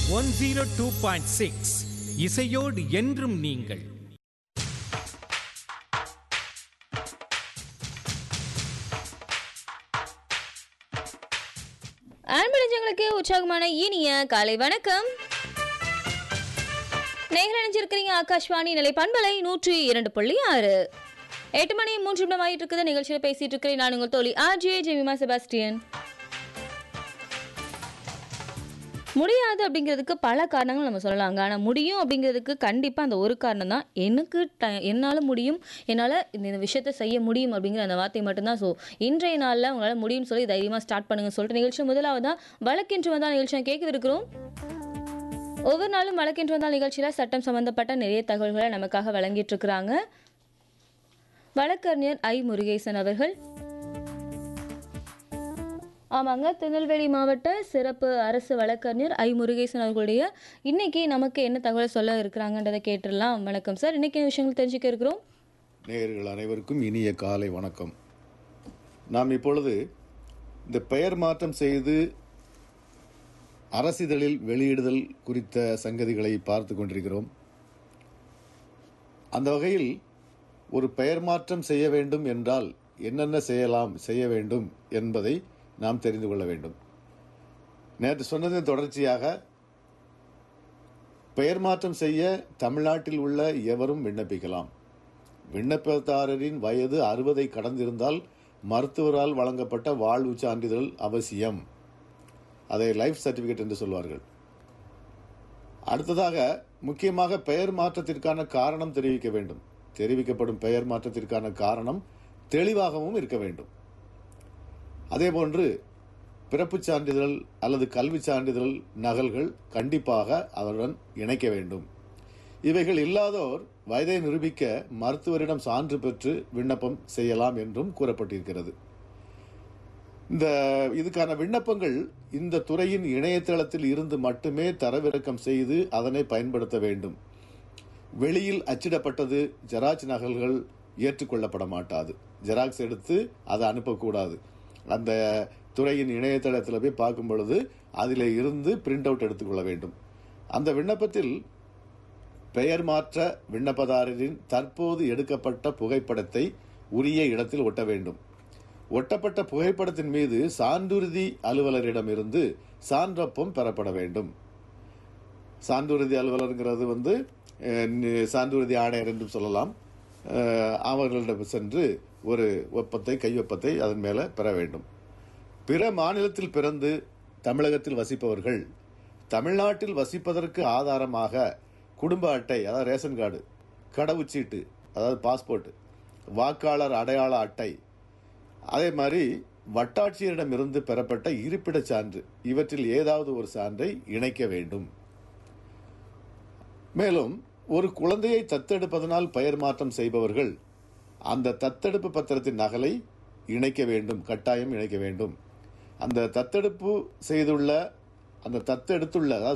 one zero two point six இசையோடு என்றும் நீங்கள் அன்பளிஞ்சங்களுக்கு உற்சாகமான இனிய காலை வணக்கம் நேயர்கள் நினைச்சிருக்கிறீங்க ஆகாஷ்வாணி நிலை பண்பலை நூற்றி இரண்டு புள்ளி ஆறு எட்டு மணி மூன்று நிமிடம் ஆயிட்டு இருக்குது நிகழ்ச்சியில் பேசிட்டு இருக்கிறேன் நான் உங்கள் தோழி ஆர்ஜே ஜெமிமா செபாஸ்டியன் முடியாது அப்படிங்கிறதுக்கு பல காரணங்கள் நம்ம சொல்லலாங்க ஆனால் முடியும் அப்படிங்கிறதுக்கு கண்டிப்பாக அந்த ஒரு காரணம் தான் எனக்கு ட என்னால் முடியும் என்னால் இந்த இந்த விஷயத்தை செய்ய முடியும் அப்படிங்கிற அந்த வார்த்தை மட்டும்தான் ஸோ இன்றைய நாளில் உங்களால் முடியும்னு சொல்லி தைரியமாக ஸ்டார்ட் பண்ணுங்க சொல்லிட்டு நிகழ்ச்சி முதலாவதா வழக்கென்று வந்தால் நிகழ்ச்சியை கேட்கவிருக்கிறோம் ஒவ்வொரு நாளும் வழக்கென்று வந்தால் நிகழ்ச்சியில் சட்டம் சம்பந்தப்பட்ட நிறைய தகவல்களை நமக்காக வழங்கிட்டு இருக்கிறாங்க வழக்கறிஞர் ஐ முருகேசன் அவர்கள் ஆமாங்க திருநெல்வேலி மாவட்ட சிறப்பு அரசு வழக்கறிஞர் ஐ முருகேசன் அவர்களுடைய இன்னைக்கு நமக்கு என்ன தகவல் சொல்ல இருக்கிறாங்கன்றதை கேட்டுடலாம் வணக்கம் சார் இன்னைக்கு என்ன விஷயங்கள் தெரிஞ்சுக்க இருக்கிறோம் நேயர்கள் அனைவருக்கும் இனிய காலை வணக்கம் நாம் இப்பொழுது இந்த பெயர் மாற்றம் செய்து அரசிதழில் வெளியிடுதல் குறித்த சங்கதிகளை பார்த்து கொண்டிருக்கிறோம் அந்த வகையில் ஒரு பெயர் மாற்றம் செய்ய வேண்டும் என்றால் என்னென்ன செய்யலாம் செய்ய வேண்டும் என்பதை நாம் தெரிந்து கொள்ள வேண்டும் நேற்று சொன்னதின் தொடர்ச்சியாக பெயர் மாற்றம் செய்ய தமிழ்நாட்டில் உள்ள எவரும் விண்ணப்பிக்கலாம் விண்ணப்பதாரரின் வயது அறுபதை கடந்திருந்தால் மருத்துவரால் வழங்கப்பட்ட வாழ்வு சான்றிதழ் அவசியம் அதை லைஃப் சர்டிபிகேட் என்று சொல்வார்கள் அடுத்ததாக முக்கியமாக பெயர் மாற்றத்திற்கான காரணம் தெரிவிக்க வேண்டும் தெரிவிக்கப்படும் பெயர் மாற்றத்திற்கான காரணம் தெளிவாகவும் இருக்க வேண்டும் அதேபோன்று பிறப்புச் சான்றிதழ் அல்லது கல்வி சான்றிதழ் நகல்கள் கண்டிப்பாக அவருடன் இணைக்க வேண்டும் இவைகள் இல்லாதோர் வயதை நிரூபிக்க மருத்துவரிடம் சான்று பெற்று விண்ணப்பம் செய்யலாம் என்றும் கூறப்பட்டிருக்கிறது இந்த இதுக்கான விண்ணப்பங்கள் இந்த துறையின் இணையதளத்தில் இருந்து மட்டுமே தரவிறக்கம் செய்து அதனை பயன்படுத்த வேண்டும் வெளியில் அச்சிடப்பட்டது ஜெராக்ஸ் நகல்கள் ஏற்றுக்கொள்ளப்பட மாட்டாது ஜெராக்ஸ் எடுத்து அதை அனுப்பக்கூடாது அந்த துறையின் இணையதளத்தில் போய் பார்க்கும் பொழுது அதில் இருந்து பிரிண்ட் அவுட் எடுத்துக்கொள்ள வேண்டும் அந்த விண்ணப்பத்தில் பெயர் மாற்ற விண்ணப்பதாரரின் தற்போது எடுக்கப்பட்ட புகைப்படத்தை உரிய இடத்தில் ஒட்ட வேண்டும் ஒட்டப்பட்ட புகைப்படத்தின் மீது சான்றுறுதி அலுவலரிடமிருந்து சான்றப்பம் பெறப்பட வேண்டும் சான்றுறுதி அலுவலருங்கிறது வந்து அஹ், நி- சான்றுறுதி ஆணையர் என்றும் சொல்லலாம் அஹ், அவர்களிடம் சென்று ஒரு ஒப்பத்தை கையொப்பத்தை அதன் மேலே பெற வேண்டும் பிற மாநிலத்தில் பிறந்து தமிழகத்தில் வசிப்பவர்கள் தமிழ்நாட்டில் வசிப்பதற்கு ஆதாரமாக குடும்ப அட்டை அதாவது ரேஷன் கார்டு கடவுச்சீட்டு அதாவது பாஸ்போர்ட் வாக்காளர் அடையாள அட்டை அதே மாதிரி வட்டாட்சியரிடமிருந்து பெறப்பட்ட இருப்பிடச் சான்று இவற்றில் ஏதாவது ஒரு சான்றை இணைக்க வேண்டும் மேலும் ஒரு குழந்தையை தத்தெடுப்பதனால் பெயர் மாற்றம் செய்பவர்கள் அந்த தத்தெடுப்பு பத்திரத்தின் நகலை இணைக்க வேண்டும் கட்டாயம் இணைக்க வேண்டும் அந்த தத்தெடுப்பு செய்துள்ள அந்த தத்தெடுத்துள்ள அதாவது